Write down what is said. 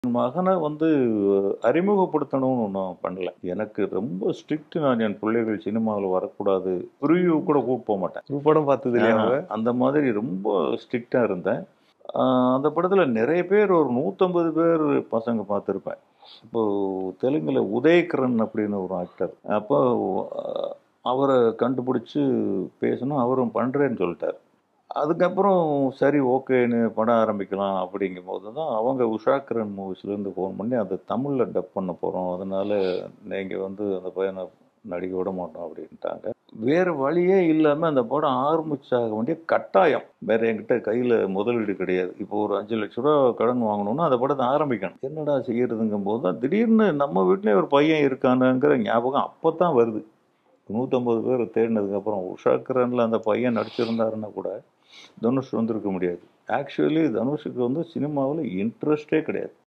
என் மகனை வந்து அறிமுகப்படுத்தணும்னு ஒன்றும் பண்ணல எனக்கு ரொம்ப ஸ்ட்ரிக்ட் நான் என் பிள்ளைகள் சினிமாவில் வரக்கூடாது ப்ரிவியூ கூட கூப்பிட்டு போக மாட்டேன் படம் பார்த்தது இல்லையா அவங்க அந்த மாதிரி ரொம்ப ஸ்ட்ரிக்டாக இருந்தேன் ஆஹ் அந்த படத்தில் நிறைய பேர் ஒரு நூற்றம்பது பேர் பசங்க பார்த்துருப்பேன் இப்போ தெலுங்கில் உதயகிரண் அப்படின்னு ஒரு ஆக்டர் அப்போ ஆஹ் அவரை கண்டுபிடிச்சி பேசணும் அவரும் பண்ணுறேன்னு சொல்லிட்டார் அதுக்கப்புறம் சரி ஓகேன்னு படம் ஆரம்பிக்கலாம் அப்படிங்கும் போது தான் அவங்க உஷாக்கிரன் மூவிஸ்லேருந்து ஃபோன் பண்ணி அதை தமிழில் டப் பண்ண போகிறோம் அதனால நீங்கள் வந்து அந்த பையனை நடிக்க விட மாட்டோம் அப்படின்ட்டாங்க வேறு வழியே இல்லாமல் அந்த படம் ஆரம்பிச்சாக வேண்டிய கட்டாயம் வேற என்கிட்ட கையில் முதலீடு கிடையாது இப்போ ஒரு அஞ்சு லட்ச ரூபா கடன் வாங்கணும்னா அந்த படத்தை ஆரம்பிக்கணும் என்னடா செய்யறதுங்கும் போது தான் திடீர்னு நம்ம வீட்டிலே ஒரு பையன் இருக்கானுங்கிற ஞாபகம் அப்போ தான் வருது நூற்றம்பது பேர் தேடினதுக்கப்புறம் உஷாக்கிரனில் அந்த பையன் நடிச்சிருந்தாருன்னா கூட தனுஷ் வந்திருக்க முடியாது ஆக்சுவலி தனுஷுக்கு வந்து சினிமாவில் இன்ட்ரெஸ்டே கிடையாது